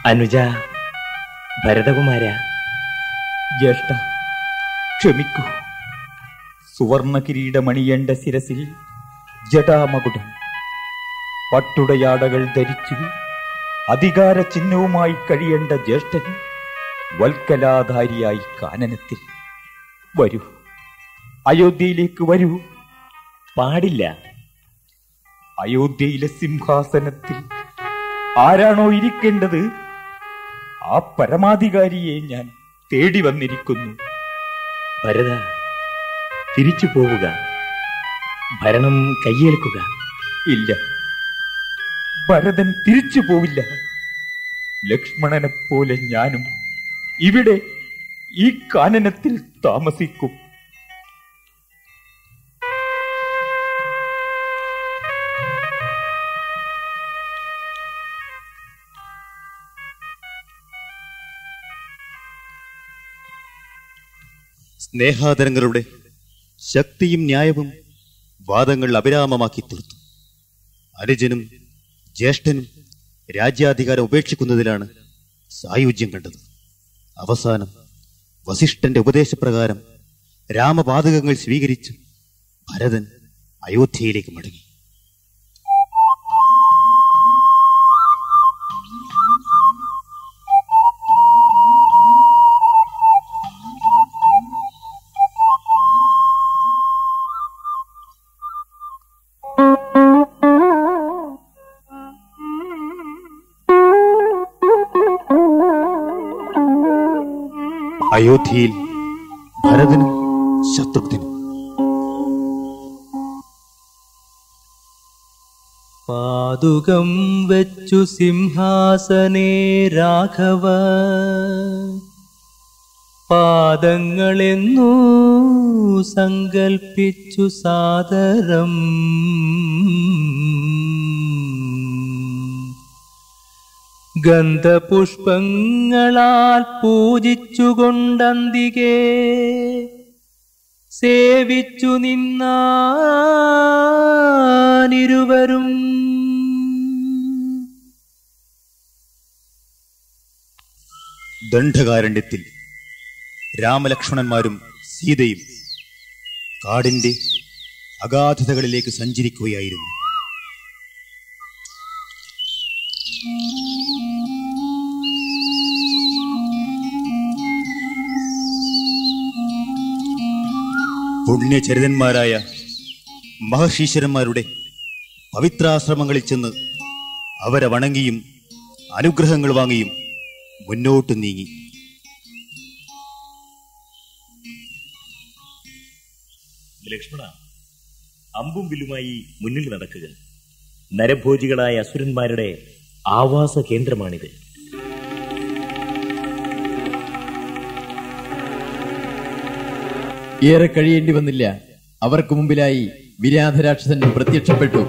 അനുജ ഭരതകുമാര ജ്യേഷ്ഠ ക്ഷമിക്കൂ സുവർണ കിരീടമണിയേണ്ട ശിരസിൽ ജടാമകുടം പട്ടുടയാടകൾ ധരിച്ചു അധികാര ചിഹ്നവുമായി കഴിയേണ്ട ജ്യേഷ്ഠൻ വൽക്കലാധാരിയായി കാനനത്തിൽ വരൂ അയോധ്യയിലേക്ക് വരൂ പാടില്ല അയോധ്യയിലെ സിംഹാസനത്തിൽ ആരാണോ ഇരിക്കേണ്ടത് ആ പരമാധികാരിയെ ഞാൻ തേടി വന്നിരിക്കുന്നു ഭരത തിരിച്ചു പോവുക ഭരണം കയ്യേൽക്കുക ഇല്ല ഭരതൻ തിരിച്ചു പോവില്ല ലക്ഷ്മണനെ പോലെ ഞാനും ഇവിടെ ഈ കാനനത്തിൽ താമസിക്കും സ്നേഹാദരങ്ങളുടെ ശക്തിയും ന്യായവും വാദങ്ങൾ അവിരാമമാക്കി തീർത്തു അനുജനും ജ്യേഷ്ഠനും രാജ്യാധികാരം ഉപേക്ഷിക്കുന്നതിലാണ് സായുജ്യം കണ്ടത് അവസാനം വസിഷ്ഠന്റെ ഉപദേശപ്രകാരം രാമപാതകങ്ങൾ സ്വീകരിച്ച് ഭരതൻ അയോധ്യയിലേക്ക് മടങ്ങി അയോധ്യയിൽ ഭരതനും ശത്രുഘ്നും പാതുകം വെച്ചു സിംഹാസനേ രാഘവ പാദങ്ങളെന്നു സങ്കൽപ്പിച്ചു സാദരം ഗന്ധപുഷ്പങ്ങളാൽ പൂജിച്ചുകൊണ്ടന്തികേ സേവിച്ചു നിന്നാനിരുവരും ദണ്ഡകാരണ്യത്തിൽ രാമലക്ഷ്മണന്മാരും സീതയും കാടിന്റെ അഗാധതകളിലേക്ക് സഞ്ചരിക്കുകയായിരുന്നു പുണ്യചരിതന്മാരായ മഹർഷീശ്വരന്മാരുടെ പവിത്രാശ്രമങ്ങളിൽ ചെന്ന് അവരെ വണങ്ങിയും അനുഗ്രഹങ്ങൾ വാങ്ങിയും മുന്നോട്ട് നീങ്ങി ലക്ഷ്മണ അമ്പും വില്ലുമായി മുന്നിൽ നടക്കുക നരഭോജികളായ അസുരന്മാരുടെ ആവാസ കേന്ദ്രമാണിത് ഏറെ കഴിയേണ്ടി വന്നില്ല അവർക്ക് മുമ്പിലായി വിരാധരാക്ഷസൻ പ്രത്യക്ഷപ്പെട്ടു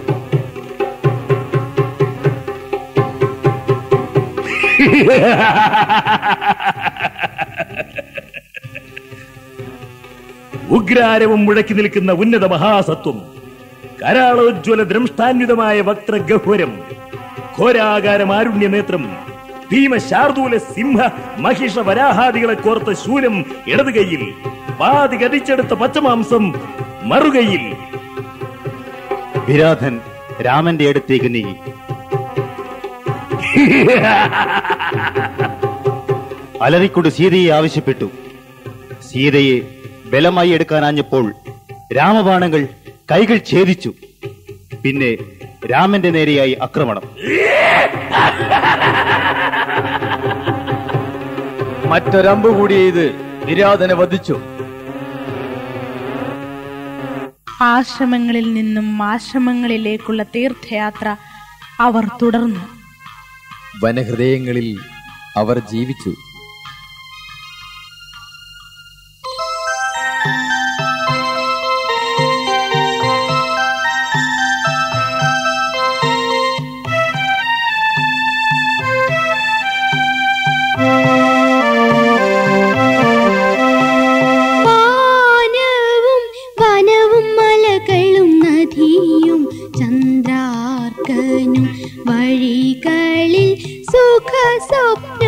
ഉഗ്രാരവും മുഴക്കി നിൽക്കുന്ന ഉന്നത മഹാസത്വം കരാളോജ്വല ദ്രംഷ്ടാന്വിതമായ വക്രഗഹ്വരം ഘോരാകാരമാരുണ്യ നേത്രം ഭീമശാർദൂല സിംഹ മഹിഷ വരാഹാദികളെ കോർത്ത ശൂലം ഇടത് കൈയിൽ പാതി കതിച്ചെടുത്ത പച്ചമാംസം മറുകൈയിൽ വിരാധൻ രാമന്റെ അടുത്തേക്ക് നീങ്ങി അലറിക്കൊണ്ട് സീതയെ ആവശ്യപ്പെട്ടു സീതയെ ബലമായി എടുക്കാനാഞ്ഞപ്പോൾ രാമബാണങ്ങൾ കൈകൾ ഛേദിച്ചു പിന്നെ രാമന്റെ നേരെയായി ആക്രമണം മറ്റൊരമ്പ് കൂടി ചെയ്ത് വിരാധനെ വധിച്ചു ആശ്രമങ്ങളിൽ നിന്നും ആശ്രമങ്ങളിലേക്കുള്ള തീർത്ഥയാത്ര അവർ തുടർന്നു വനഹൃദയങ്ങളിൽ അവർ ജീവിച്ചു വാനവും വനവും മലകളും നദിയും ചന്ദ്രാർക്കനും വഴികളിൽ സുഖ സ്വപ്ന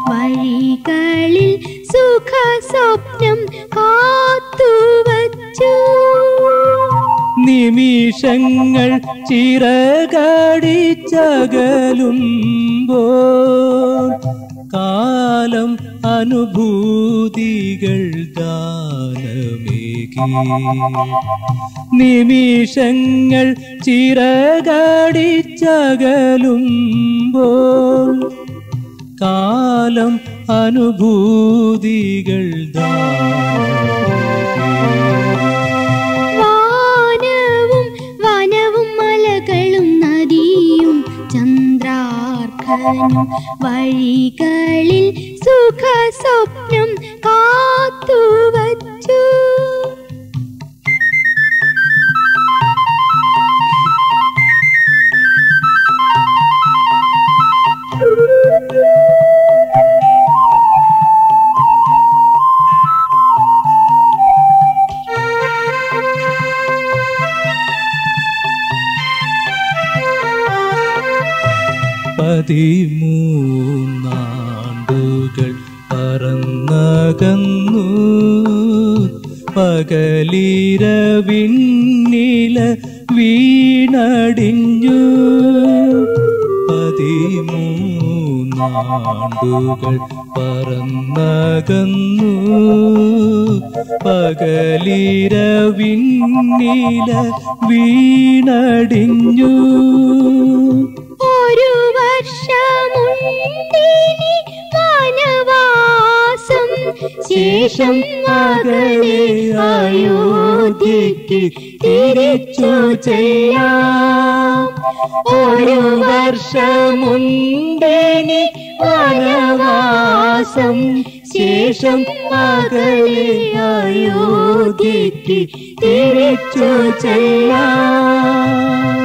വഴികളിൽ സുഖ സ്വപ്നം കാത്തുവച്ചു നിമിഷങ്ങൾ ചിറകടിച്ചകലുമ്പോൾ കാലം അനുഭൂതികൾ ദാനമേകി നിമിഷങ്ങൾ ചിറകടിച്ചകലുമ്പോൾ കാലം അനുഭൂതികൾ ദാനമേകി വാനവും വനവും മലകളും നദിയും ചന്ദ്രാർക്കനും വഴികളിൽ സുഖ സ്വപ്നം കാത്തുവച്ചു പതിമൂന്നാണ്ടുകൾ പറന്നകന്നു പകലിരവിണ്ണില വീണടിഞ്ഞു പതിമൂന്നാണ്ടുകൾ പറന്നകന്നു പകലിരവിണ്ണില വീണടിഞ്ഞു ഒരു വർഷമുണ്ടിനി വനവാസം ശേഷം മകളെ അയോധ്യയ്ക്ക് തിരിച്ചു ചെയ്യാം ഒരു വർഷമുണ്ടിനി വനവാസം ശേഷം മകളെ അയോധ്യയ്ക്ക് തിരിച്ചു ചെയ്യാം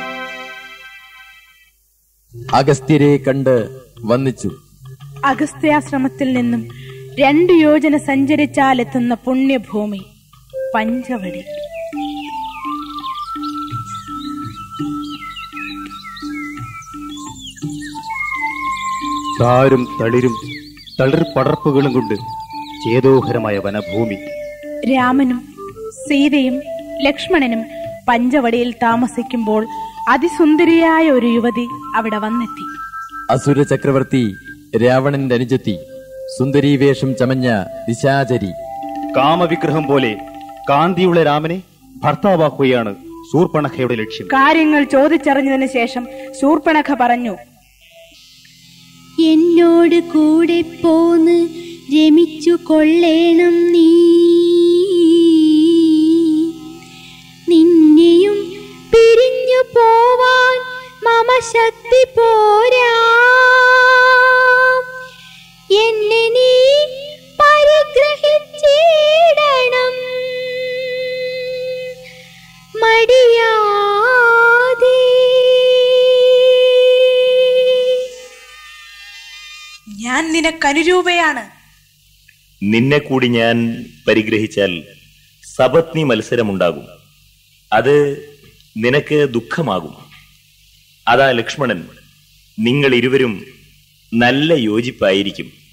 അഗസ്ത്യരെ കണ്ട് വന്നിച്ചു അഗസ്ത്യാശ്രമത്തിൽ നിന്നും രണ്ടു യോജന സഞ്ചരിച്ചാലെത്തുന്ന പുണ്യഭൂമി പഞ്ചവടി താരും തളിരും തളിർ പടർപ്പുകളും കൊണ്ട് ചേതോഹരമായ വനഭൂമി രാമനും സീതയും ലക്ഷ്മണനും പഞ്ചവടിയിൽ താമസിക്കുമ്പോൾ അതിസുന്ദരിയായ ഒരു യുവതി അവിടെ വന്നെത്തി അസുര ചക്രവർത്തി രാവണന്റെ അനുജത്തി സുന്ദരീ വേഷം ചമഞ്ഞ ദിശാചരി കാമവിഗ്രഹം പോലെ കാന്തിയുള്ള രാമനെ ഭർത്താവാക്കുകയാണ് ശൂർപ്പണഖയുടെ ലക്ഷ്യം കാര്യങ്ങൾ ചോദിച്ചറിഞ്ഞതിന് ശേഷം ശൂർപ്പണഖ പറഞ്ഞു എന്നോട് കൂടെ പോന്ന് രമിച്ചു കൊള്ളേണം നീ നിന്നെയും പിരിഞ്ഞു പോവാൻ മമ ശക്തി പോരാ എന്നെ നീ പരിഗ്രഹിച്ചിടണം മടിയാതെ ഞാൻ നിനക്കനുരൂപയാണ് നിന്നെ കൂടി ഞാൻ പരിഗ്രഹിച്ചാൽ സപത്നി മത്സരമുണ്ടാകും അത് നിനക്ക് ദുഃഖമാകും അതാ ലക്ഷ്മണൻ നിങ്ങൾ ഇരുവരും നല്ല യോജിപ്പായിരിക്കും